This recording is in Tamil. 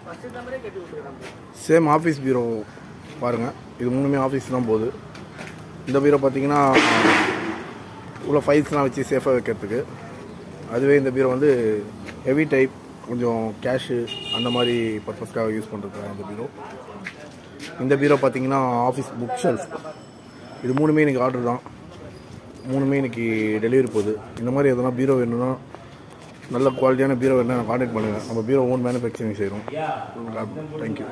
சேம் ஆஃபீஸ் பீரோ பாருங்கள் இது மூணுமே ஆஃபீஸ் தான் போகுது இந்த பீரோ பார்த்தீங்கன்னா உள்ள ஃபைல்ஸ்லாம் வச்சு சேஃபாக வைக்கிறதுக்கு அதுவே இந்த பீரோ வந்து ஹெவி டைப் கொஞ்சம் கேஷு அந்த மாதிரி பர்பஸ்க்காக யூஸ் பண்ணுறதுக்காக இந்த பீரோ இந்த பீரோ பார்த்தீங்கன்னா ஆஃபீஸ் புக் ஷெல்ஃப் இது மூணுமே இன்றைக்கி ஆர்டர் தான் மூணுமே இன்றைக்கி டெலிவரி போகுது இந்த மாதிரி எதனா பீரோ வேணும்னா நல்ல குவாலிட்டியான பீரோ வேணும்னா கான்டாக்ட் பண்ணுங்கள் நம்ம பீரோ ஓன் மேனுஃபேக்சரிங் செய்கிறோம் தேங்க்யூ